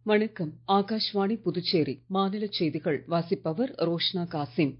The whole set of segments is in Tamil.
வணக்கம் ஆகாஷ்வாணி புதுச்சேரி மாநிலச் செய்திகள் வாசிப்பவர் ரோஷ்னா காசிம்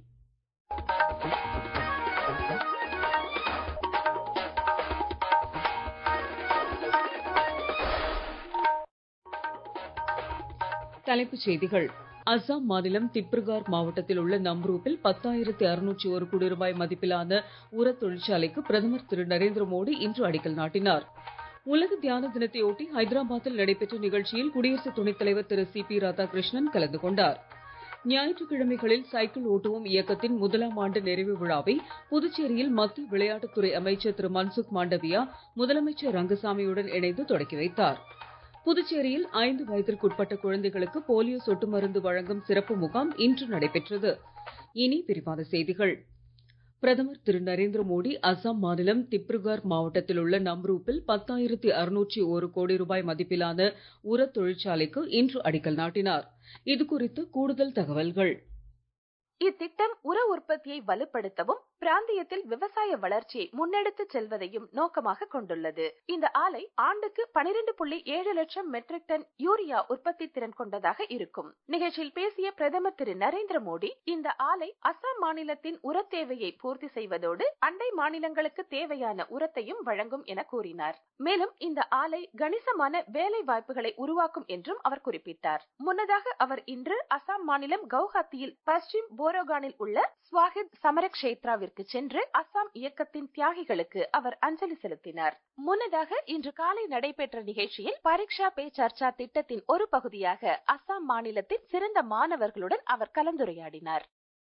தலைப்புச் செய்திகள் அஸ்ஸாம் மாநிலம் திப்ருகார் மாவட்டத்தில் உள்ள நம்ரூப்பில் பத்தாயிரத்தி அறுநூற்றி ஒரு கோடி ரூபாய் மதிப்பிலான உரத் தொழிற்சாலைக்கு பிரதமர் திரு நரேந்திர மோடி இன்று அடிக்கல் நாட்டினார் உலக தியான தினத்தை ஒட்டி ஹைதராபாத்தில் நடைபெற்ற நிகழ்ச்சியில் குடியரசு துணைத் தலைவர் திரு சி பி ராதாகிருஷ்ணன் கலந்து கொண்டார் ஞாயிற்றுக்கிழமைகளில் சைக்கிள் ஓட்டுவோம் இயக்கத்தின் முதலாம் ஆண்டு நிறைவு விழாவை புதுச்சேரியில் மத்திய விளையாட்டுத்துறை அமைச்சர் திரு மன்சுக் மாண்டவியா முதலமைச்சர் ரங்கசாமியுடன் இணைந்து தொடக்கி வைத்தார் புதுச்சேரியில் ஐந்து வயதிற்குட்பட்ட குழந்தைகளுக்கு போலியோ சொட்டு மருந்து வழங்கும் சிறப்பு முகாம் இன்று நடைபெற்றது இனி விரிவான செய்திகள் பிரதமர் திரு நரேந்திர மோடி அஸ்ஸாம் மாநிலம் திப்ருகார் மாவட்டத்தில் உள்ள நம்ரூப்பில் பத்தாயிரத்தி அறுநூற்றி ஒரு கோடி ரூபாய் மதிப்பிலான உரத் தொழிற்சாலைக்கு இன்று அடிக்கல் நாட்டினார் இது குறித்து கூடுதல் தகவல்கள் இத்திட்டம் உர உற்பத்தியை வலுப்படுத்தவும் பிராந்தியத்தில் விவசாய வளர்ச்சியை முன்னெடுத்துச் செல்வதையும் நோக்கமாக கொண்டுள்ளது இந்த ஆலை ஆண்டுக்கு பனிரெண்டு புள்ளி ஏழு லட்சம் மெட்ரிக் டன் யூரியா உற்பத்தி திறன் கொண்டதாக இருக்கும் நிகழ்ச்சியில் பேசிய பிரதமர் திரு நரேந்திர மோடி இந்த ஆலை அசாம் மாநிலத்தின் உரத் தேவையை பூர்த்தி செய்வதோடு அண்டை மாநிலங்களுக்கு தேவையான உரத்தையும் வழங்கும் என கூறினார் மேலும் இந்த ஆலை கணிசமான வேலை வாய்ப்புகளை உருவாக்கும் என்றும் அவர் குறிப்பிட்டார் முன்னதாக அவர் இன்று அசாம் மாநிலம் கவுஹாத்தியில் பஸ்டிம் போரோகானில் உள்ள ஸ்வாஹித் சமரக்ஷேத்ராவிற்கு சென்று அசாம் இயக்கத்தின் தியாகிகளுக்கு அவர் அஞ்சலி செலுத்தினார் முன்னதாக இன்று காலை நடைபெற்ற நிகழ்ச்சியில் பரீட்சா பே சர்ச்சா திட்டத்தின் ஒரு பகுதியாக அசாம் மாநிலத்தின் சிறந்த மாணவர்களுடன் அவர் கலந்துரையாடினார்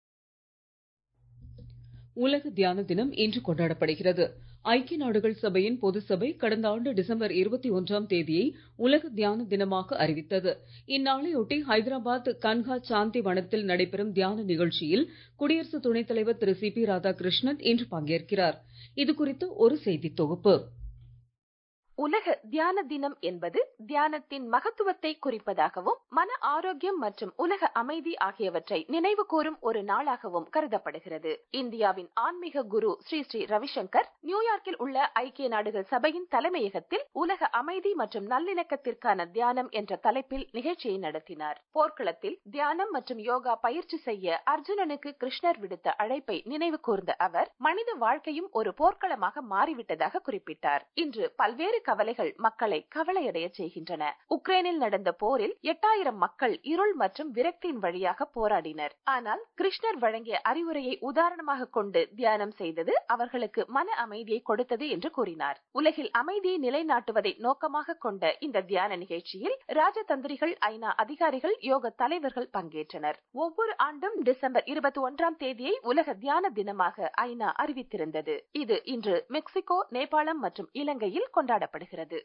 உலக தியான தினம் இன்று கொண்டாடப்படுகிறது ஐக்கிய நாடுகள் சபையின் பொது சபை கடந்த ஆண்டு டிசம்பர் இருபத்தி ஒன்றாம் தேதியை உலக தியான தினமாக அறிவித்தது இந்நாளையொட்டி ஹைதராபாத் கன்ஹா சாந்தி வனத்தில் நடைபெறும் தியான நிகழ்ச்சியில் குடியரசு துணைத் தலைவர் திரு சி பி ராதாகிருஷ்ணன் இன்று பங்கேற்கிறார் இது குறித்து ஒரு செய்தி தொகுப்பு உலக தியான தினம் என்பது தியானத்தின் மகத்துவத்தை குறிப்பதாகவும் மன ஆரோக்கியம் மற்றும் உலக அமைதி ஆகியவற்றை நினைவு கூறும் ஒரு நாளாகவும் கருதப்படுகிறது இந்தியாவின் ஆன்மீக குரு ஸ்ரீ ஸ்ரீ ரவிசங்கர் நியூயார்க்கில் உள்ள ஐக்கிய நாடுகள் சபையின் தலைமையகத்தில் உலக அமைதி மற்றும் நல்லிணக்கத்திற்கான தியானம் என்ற தலைப்பில் நிகழ்ச்சியை நடத்தினார் போர்க்களத்தில் தியானம் மற்றும் யோகா பயிற்சி செய்ய அர்ஜுனனுக்கு கிருஷ்ணர் விடுத்த அழைப்பை நினைவு கூர்ந்த அவர் மனித வாழ்க்கையும் ஒரு போர்க்களமாக மாறிவிட்டதாக குறிப்பிட்டார் இன்று பல்வேறு கவலைகள் மக்களை கவலையடைய செய்கின்றன உக்ரைனில் நடந்த போரில் எட்டாயிரம் மக்கள் இருள் மற்றும் விரக்தியின் வழியாக போராடினர் ஆனால் கிருஷ்ணர் வழங்கிய அறிவுரையை உதாரணமாக கொண்டு தியானம் செய்தது அவர்களுக்கு மன அமைதியை கொடுத்தது என்று கூறினார் உலகில் அமைதியை நிலைநாட்டுவதை நோக்கமாக கொண்ட இந்த தியான நிகழ்ச்சியில் ராஜதந்திரிகள் ஐநா அதிகாரிகள் யோக தலைவர்கள் பங்கேற்றனர் ஒவ்வொரு ஆண்டும் டிசம்பர் இருபத்தி ஒன்றாம் தேதியை உலக தியான தினமாக ஐநா அறிவித்திருந்தது இது இன்று மெக்சிகோ நேபாளம் மற்றும் இலங்கையில் கொண்டாடப்படுகிறது கொண்டாடப்படுகிறது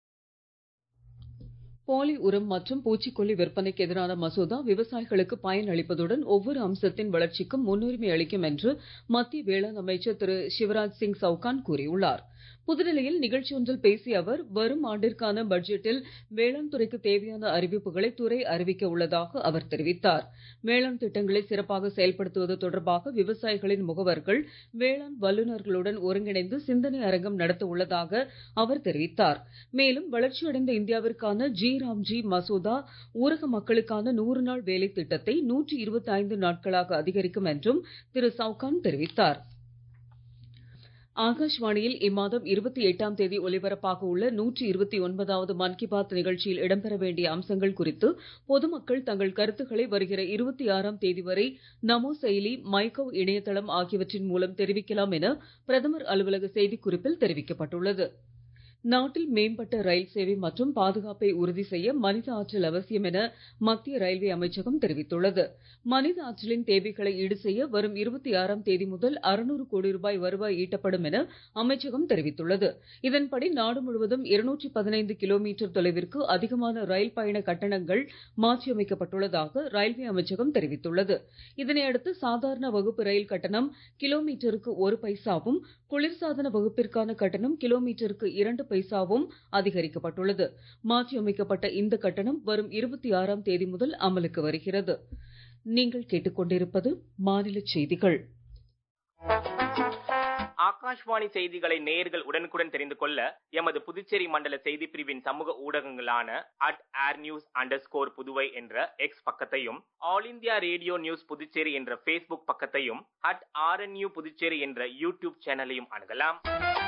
போலி உரம் மற்றும் பூச்சிக்கொல்லி விற்பனைக்கு எதிரான மசோதா விவசாயிகளுக்கு பயன் அளிப்பதுடன் ஒவ்வொரு அம்சத்தின் வளர்ச்சிக்கும் முன்னுரிமை அளிக்கும் என்று மத்திய வேளாண் அமைச்சர் திரு சிவராஜ் சிங் சவுகான் கூறியுள்ளார் புதுடெல்லியில் நிகழ்ச்சி ஒன்றில் பேசிய அவர் வரும் ஆண்டிற்கான பட்ஜெட்டில் வேளாண் துறைக்கு தேவையான அறிவிப்புகளை துறை அறிவிக்க உள்ளதாக அவர் தெரிவித்தார் வேளாண் திட்டங்களை சிறப்பாக செயல்படுத்துவது தொடர்பாக விவசாயிகளின் முகவர்கள் வேளாண் வல்லுநர்களுடன் ஒருங்கிணைந்து சிந்தனை அரங்கம் நடத்த உள்ளதாக அவர் தெரிவித்தார் மேலும் வளர்ச்சியடைந்த இந்தியாவிற்கான ஜி ராம்ஜி மசோதா ஊரக மக்களுக்கான நூறு நாள் வேலை திட்டத்தை நூற்றி இருபத்தி ஐந்து நாட்களாக அதிகரிக்கும் என்றும் திரு சவுகான் தெரிவித்தார் ஆகாஷ்வாணியில் இம்மாதம் இருபத்தி எட்டாம் தேதி ஒலிபரப்பாக உள்ள நூற்றி இருபத்தி ஒன்பதாவது மன் கி பாத் நிகழ்ச்சியில் இடம்பெற வேண்டிய அம்சங்கள் குறித்து பொதுமக்கள் தங்கள் கருத்துக்களை வருகிற இருபத்தி ஆறாம் தேதி வரை நமோ செயலி மைகவ் இணையதளம் ஆகியவற்றின் மூலம் தெரிவிக்கலாம் என பிரதமர் அலுவலக செய்திக்குறிப்பில் தெரிவிக்கப்பட்டுள்ளது நாட்டில் மேம்பட்ட ரயில் சேவை மற்றும் பாதுகாப்பை உறுதி செய்ய மனித ஆற்றல் அவசியம் என மத்திய ரயில்வே அமைச்சகம் தெரிவித்துள்ளது மனித ஆற்றலின் தேவைகளை ஈடு செய்ய வரும் இருபத்தி ஆறாம் தேதி முதல் அறுநூறு கோடி ரூபாய் வருவாய் ஈட்டப்படும் என அமைச்சகம் தெரிவித்துள்ளது இதன்படி நாடு முழுவதும் இருநூற்றி பதினைந்து கிலோமீட்டர் தொலைவிற்கு அதிகமான ரயில் பயண கட்டணங்கள் மாற்றியமைக்கப்பட்டுள்ளதாக ரயில்வே அமைச்சகம் தெரிவித்துள்ளது இதனையடுத்து சாதாரண வகுப்பு ரயில் கட்டணம் கிலோமீட்டருக்கு ஒரு பைசாவும் குளிர்சாதன வகுப்பிற்கான கட்டணம் கிலோமீட்டருக்கு இரண்டு பைசாவும் அதிகரிக்கப்பட்டுள்ளது மாற்றியமைக்கப்பட்ட இந்த கட்டணம் வரும் இருபத்தி ஆறாம் தேதி முதல் அமலுக்கு வருகிறது நீங்கள் கேட்டுக்கொண்டிருப்பது மாநில செய்திகள் ஆகாஷ்வாணி செய்திகளை நேயர்கள் உடனுக்குடன் தெரிந்து கொள்ள எமது புதுச்சேரி மண்டல செய்தி பிரிவின் சமூக ஊடகங்களான at air news underscore Puduvai என்ற எக்ஸ் பக்கத்தையும் All India Radio News Puducherry என்ற ஃபேஸ்புக் பக்கத்தையும் அட் ஆர்என்யூ புதுச்சேரி என்ற யூடியூப் சேனலையும் அணுகலாம்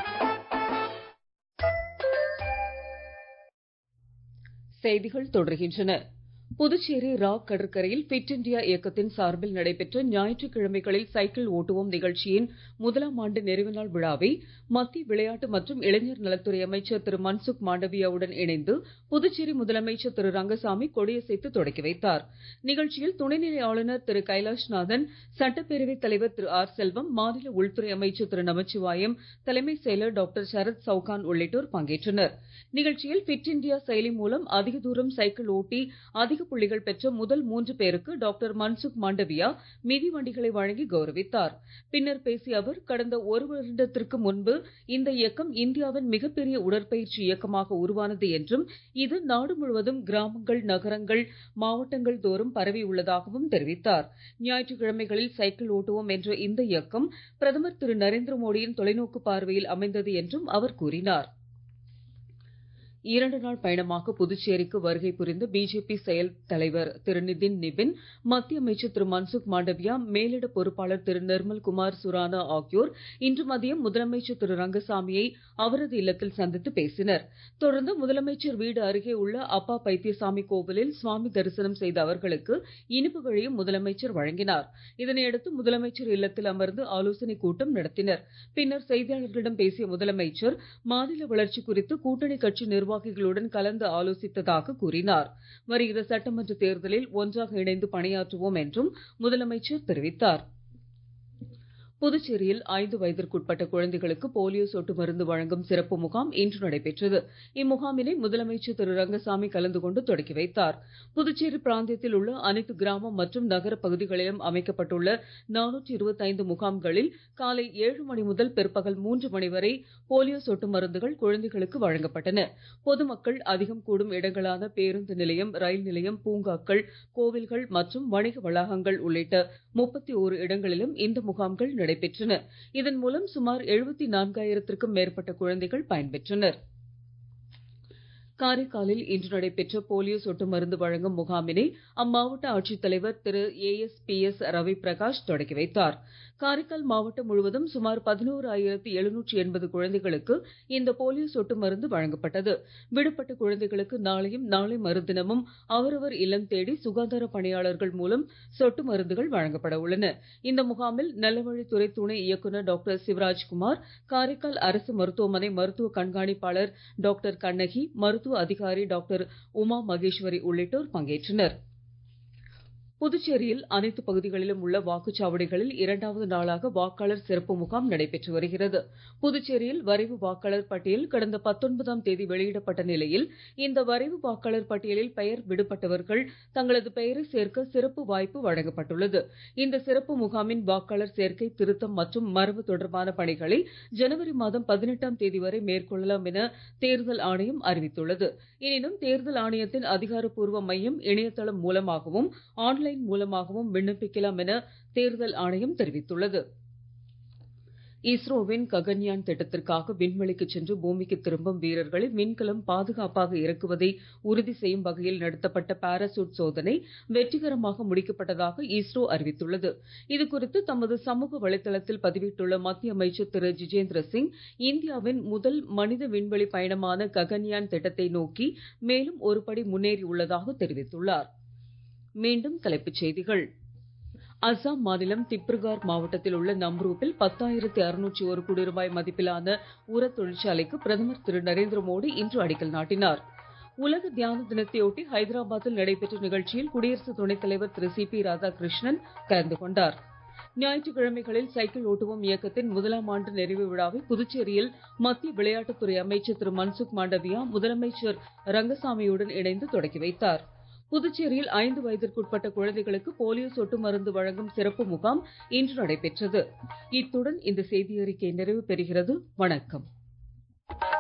செய்திகள் தொடர்கின்றன புதுச்சேரி ராக் கடற்கரையில் ஃபிட் இண்டியா இயக்கத்தின் சார்பில் நடைபெற்ற ஞாயிற்றுக்கிழமைகளில் சைக்கிள் ஓட்டுவோம் நிகழ்ச்சியின் முதலாம் ஆண்டு நிறைவு நாள் விழாவை மத்திய விளையாட்டு மற்றும் இளைஞர் நலத்துறை அமைச்சர் திரு மன்சுக் மாண்டவியாவுடன் இணைந்து புதுச்சேரி முதலமைச்சர் திரு ரங்கசாமி கொடியசைத்து தொடக்கி வைத்தார் நிகழ்ச்சியில் துணைநிலை ஆளுநர் திரு கைலாஷ்நாதன் சட்டப்பேரவைத் தலைவர் திரு ஆர் செல்வம் மாநில உள்துறை அமைச்சர் திரு நமச்சிவாயம் தலைமைச் செயலர் டாக்டர் சரத் சவுகான் உள்ளிட்டோர் பங்கேற்றனர் நிகழ்ச்சியில் ஃபிட் இண்டியா செயலி மூலம் அதிக தூரம் சைக்கிள் ஓட்டி அதிக புள்ளிகள் பெற்ற முதல் மூன்று பேருக்கு டாக்டர் மன்சுக் மாண்டவியா மிதிவண்டிகளை வழங்கி கௌரவித்தார் பின்னர் பேசிய அவர் கடந்த ஒரு வருடத்திற்கு முன்பு இந்த இயக்கம் இந்தியாவின் மிகப்பெரிய உடற்பயிற்சி இயக்கமாக உருவானது என்றும் இது நாடு முழுவதும் கிராமங்கள் நகரங்கள் மாவட்டங்கள் தோறும் பரவி உள்ளதாகவும் தெரிவித்தார் ஞாயிற்றுக்கிழமைகளில் சைக்கிள் ஓட்டுவோம் என்ற இந்த இயக்கம் பிரதமர் திரு நரேந்திர மோடியின் தொலைநோக்கு பார்வையில் அமைந்தது என்றும் அவர் கூறினார் இரண்டு நாள் பயணமாக புதுச்சேரிக்கு வருகை புரிந்த பிஜேபி செயல் தலைவர் திரு நிதின் நிபின் மத்திய அமைச்சர் திரு மன்சுக் மாண்டவியா மேலிட பொறுப்பாளர் திரு நிர்மல் குமார் சுரானா ஆகியோர் இன்று மதியம் முதலமைச்சர் திரு ரங்கசாமியை அவரது இல்லத்தில் சந்தித்து பேசினர் தொடர்ந்து முதலமைச்சர் வீடு அருகே உள்ள அப்பா பைத்தியசாமி கோவிலில் சுவாமி தரிசனம் செய்த அவர்களுக்கு இனிப்புகளையும் முதலமைச்சர் வழங்கினார் இதனையடுத்து முதலமைச்சர் இல்லத்தில் அமர்ந்து ஆலோசனைக் கூட்டம் நடத்தினர் பின்னர் செய்தியாளர்களிடம் பேசிய முதலமைச்சர் மாநில வளர்ச்சி குறித்து கூட்டணி கட்சி நிர்வாகிகளுடன் கலந்து ஆலோசித்ததாக கூறினார் வருகிற சட்டமன்ற தேர்தலில் ஒன்றாக இணைந்து பணியாற்றுவோம் என்றும் முதலமைச்சர் தெரிவித்தார் புதுச்சேரியில் ஐந்து வயதிற்குட்பட்ட குழந்தைகளுக்கு போலியோ சொட்டு மருந்து வழங்கும் சிறப்பு முகாம் இன்று நடைபெற்றது இம்முகாமினை முதலமைச்சர் திரு ரங்கசாமி கலந்து கொண்டு தொடக்கி வைத்தார் புதுச்சேரி பிராந்தியத்தில் உள்ள அனைத்து கிராமம் மற்றும் நகர பகுதிகளிலும் அமைக்கப்பட்டுள்ள நானூற்றி இருபத்தைந்து முகாம்களில் காலை ஏழு மணி முதல் பிற்பகல் மூன்று மணி வரை போலியோ சொட்டு மருந்துகள் குழந்தைகளுக்கு வழங்கப்பட்டன பொதுமக்கள் அதிகம் கூடும் இடங்களான பேருந்து நிலையம் ரயில் நிலையம் பூங்காக்கள் கோவில்கள் மற்றும் வணிக வளாகங்கள் உள்ளிட்ட முப்பத்தி ஓரு இடங்களிலும் இந்த முகாம்கள் நடைபெற்றன இதன் மூலம் சுமார் எழுபத்தி நான்காயிரத்திற்கும் மேற்பட்ட குழந்தைகள் பயன்பெற்றனர் காரைக்காலில் இன்று நடைபெற்ற போலியோ சொட்டு மருந்து வழங்கும் முகாமினை அம்மாவட்ட ஆட்சித்தலைவர் திரு ஏஎஸ்பிஎஸ் ரவி பிரகாஷ் தொடக்கி வைத்தார் காரைக்கால் மாவட்டம் முழுவதும் சுமார் பதினோரு ஆயிரத்தி எழுநூற்றி எண்பது குழந்தைகளுக்கு இந்த போலியோ சொட்டு மருந்து வழங்கப்பட்டது விடுபட்ட குழந்தைகளுக்கு நாளையும் நாளை மறுதினமும் அவரவர் இல்லம் தேடி சுகாதார பணியாளர்கள் மூலம் சொட்டு மருந்துகள் வழங்கப்பட உள்ளன இந்த முகாமில் நலவழித்துறை துணை இயக்குநர் டாக்டர் சிவராஜ்குமார் காரைக்கால் அரசு மருத்துவமனை மருத்துவ கண்காணிப்பாளர் டாக்டர் கண்ணகி மருத்துவ அதிகாரி டாக்டர் உமா மகேஸ்வரி உள்ளிட்டோர் பங்கேற்றனர் புதுச்சேரியில் அனைத்து பகுதிகளிலும் உள்ள வாக்குச்சாவடிகளில் இரண்டாவது நாளாக வாக்காளர் சிறப்பு முகாம் நடைபெற்று வருகிறது புதுச்சேரியில் வரைவு வாக்காளர் பட்டியல் கடந்த பத்தொன்பதாம் தேதி வெளியிடப்பட்ட நிலையில் இந்த வரைவு வாக்காளர் பட்டியலில் பெயர் விடுபட்டவர்கள் தங்களது பெயரை சேர்க்க சிறப்பு வாய்ப்பு வழங்கப்பட்டுள்ளது இந்த சிறப்பு முகாமின் வாக்காளர் சேர்க்கை திருத்தம் மற்றும் மரபு தொடர்பான பணிகளை ஜனவரி மாதம் பதினெட்டாம் தேதி வரை மேற்கொள்ளலாம் என தேர்தல் ஆணையம் அறிவித்துள்ளது எனினும் தேர்தல் ஆணையத்தின் அதிகாரப்பூர்வ மையம் இணையதளம் மூலமாகவும் ஆன்லைன் ஆன்லைன் மூலமாகவும் விண்ணப்பிக்கலாம் என தேர்தல் ஆணையம் தெரிவித்துள்ளது இஸ்ரோவின் ககன்யான் திட்டத்திற்காக விண்வெளிக்கு சென்று பூமிக்கு திரும்பும் வீரர்களை விண்கலம் பாதுகாப்பாக இறக்குவதை உறுதி செய்யும் வகையில் நடத்தப்பட்ட பாராசூட் சோதனை வெற்றிகரமாக முடிக்கப்பட்டதாக இஸ்ரோ அறிவித்துள்ளது இது குறித்து தமது சமூக வலைதளத்தில் பதிவிட்டுள்ள மத்திய அமைச்சர் திரு ஜிதேந்திர சிங் இந்தியாவின் முதல் மனித விண்வெளி பயணமான ககன்யான் திட்டத்தை நோக்கி மேலும் ஒருபடி முன்னேறி உள்ளதாக தெரிவித்துள்ளார் மீண்டும் தலைப்புச் செய்திகள் அசாம் மாநிலம் திப்ருகார் மாவட்டத்தில் உள்ள நம்ரூப்பில் பத்தாயிரத்தி அறுநூற்றி ஒரு கோடி ரூபாய் மதிப்பிலான உர தொழிற்சாலைக்கு பிரதமர் திரு நரேந்திர மோடி இன்று அடிக்கல் நாட்டினார் உலக தியான தினத்தையொட்டி ஹைதராபாத்தில் நடைபெற்ற நிகழ்ச்சியில் குடியரசு துணைத் தலைவர் திரு சி பி ராதாகிருஷ்ணன் கலந்து கொண்டார் ஞாயிற்றுக்கிழமைகளில் சைக்கிள் ஓட்டுவோம் இயக்கத்தின் முதலாம் ஆண்டு நிறைவு விழாவை புதுச்சேரியில் மத்திய விளையாட்டுத்துறை அமைச்சர் திரு மன்சுக் மாண்டவியா முதலமைச்சர் ரங்கசாமியுடன் இணைந்து தொடக்கி வைத்தார் புதுச்சேரியில் ஐந்து வயதிற்குட்பட்ட குழந்தைகளுக்கு போலியோ சொட்டு மருந்து வழங்கும் சிறப்பு முகாம் இன்று நடைபெற்றது இத்துடன் இந்த செய்தியறிக்கை நிறைவு பெறுகிறது வணக்கம்